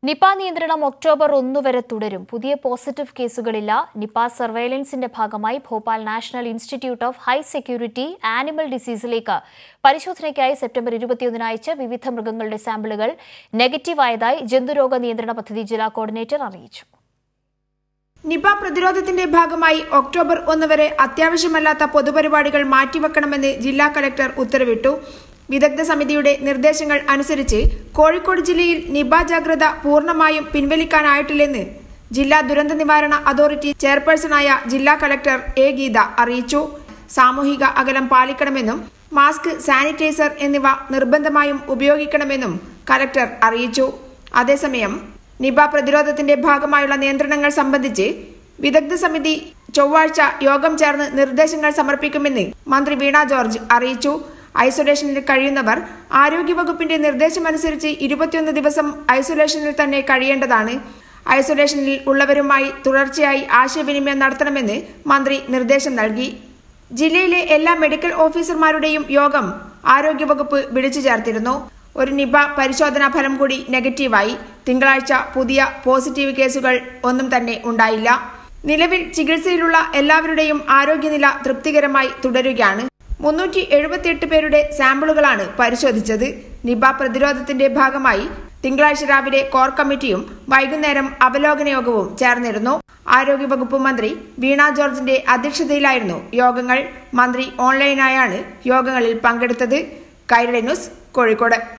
Nipah നിയന്ത്രണം October ഒന്ന് വരെ തുടരും പുതിയ പോസിറ്റീവ് കേസുകളില്ല നിപ സർവൈലൻസിന്റെ ഭാഗമായി Bhopal national institute of high security animal ഡിസീസിലേക്ക് പരിശോധനയ്ക്കായി സെപ്റ്റംബർ ഇരുപത്തിയൊന്നിന് അയച്ച വിവിധ മൃഗങ്ങളുടെ സാമ്പിളുകൾ നെഗറ്റീവായതായി ജന്തുരോഗ നിയന്ത്രണ പദ്ധതി ജില്ലാ കോർഡിനേറ്റർ അറിയിച്ചു നിപ പ്രതിരോധത്തിന്റെ ഭാഗമായി ഒക്ടോബർ ഒന്ന് വരെ അത്യാവശ്യമല്ലാത്ത പൊതുപരിപാടികൾ മാറ്റിവെക്കണമെന്ന് ജില്ലാ കലക്ടർ ഉത്തരവിട്ടു വിദഗ്ധ സമിതിയുടെ നിർദ്ദേശങ്ങൾ അനുസരിച്ച് കോഴിക്കോട് ജില്ലയിൽ നിപ ജാഗ്രത പൂർണ്ണമായും പിൻവലിക്കാനായിട്ടില്ലെന്ന് ജില്ലാ ദുരന്ത നിവാരണ അതോറിറ്റി ചെയർപേഴ്സണായ ജില്ലാ കലക്ടർ എ ഗീത അറിയിച്ചു സാമൂഹിക അകലം പാലിക്കണമെന്നും മാസ്ക് സാനിറ്റൈസർ എന്നിവ നിർബന്ധമായും ഉപയോഗിക്കണമെന്നും കലക്ടർ അറിയിച്ചു അതേസമയം നിപ പ്രതിരോധത്തിന്റെ ഭാഗമായുള്ള നിയന്ത്രണങ്ങൾ സംബന്ധിച്ച് വിദഗ്ധ സമിതി ചൊവ്വാഴ്ച യോഗം ചേർന്ന് നിർദ്ദേശങ്ങൾ സമർപ്പിക്കുമെന്ന് മന്ത്രി വീണ ജോർജ് അറിയിച്ചു ഐസൊലേഷനിൽ കഴിയുന്നവർ ആരോഗ്യവകുപ്പിന്റെ നിർദ്ദേശമനുസരിച്ച് ഇരുപത്തിയൊന്ന് ദിവസം ഐസൊലേഷനിൽ തന്നെ കഴിയേണ്ടതാണ് ഐസൊലേഷനിൽ ഉള്ളവരുമായി തുടർച്ചയായി ആശയവിനിമയം നടത്തണമെന്ന് മന്ത്രി നിർദ്ദേശം നൽകി ജില്ലയിലെ എല്ലാ മെഡിക്കൽ ഓഫീസർമാരുടെയും യോഗം ആരോഗ്യവകുപ്പ് വിളിച്ചു ചേർത്തിരുന്നു ഒരു നിപ പരിശോധനാ ഫലം കൂടി നെഗറ്റീവായി തിങ്കളാഴ്ച പുതിയ പോസിറ്റീവ് കേസുകൾ ഒന്നും തന്നെ ഉണ്ടായില്ല നിലവിൽ ചികിത്സയിലുള്ള എല്ലാവരുടെയും ആരോഗ്യനില തൃപ്തികരമായി തുടരുകയാണ് മുന്നൂറ്റി എഴുപത്തിയെട്ട് പേരുടെ സാമ്പിളുകളാണ് പരിശോധിച്ചത് നിപ പ്രതിരോധത്തിന്റെ ഭാഗമായി തിങ്കളാഴ്ച രാവിലെ കോർ കമ്മിറ്റിയും വൈകുന്നേരം അവലോകന യോഗവും ചേർന്നിരുന്നു ആരോഗ്യവകുപ്പ് മന്ത്രി വീണ ജോർജിന്റെ അധ്യക്ഷതയിലായിരുന്നു യോഗങ്ങൾ മന്ത്രി ഓൺലൈനായാണ് യോഗങ്ങളിൽ പങ്കെടുത്തത് കൈരളി ന്യൂസ് കോഴിക്കോട്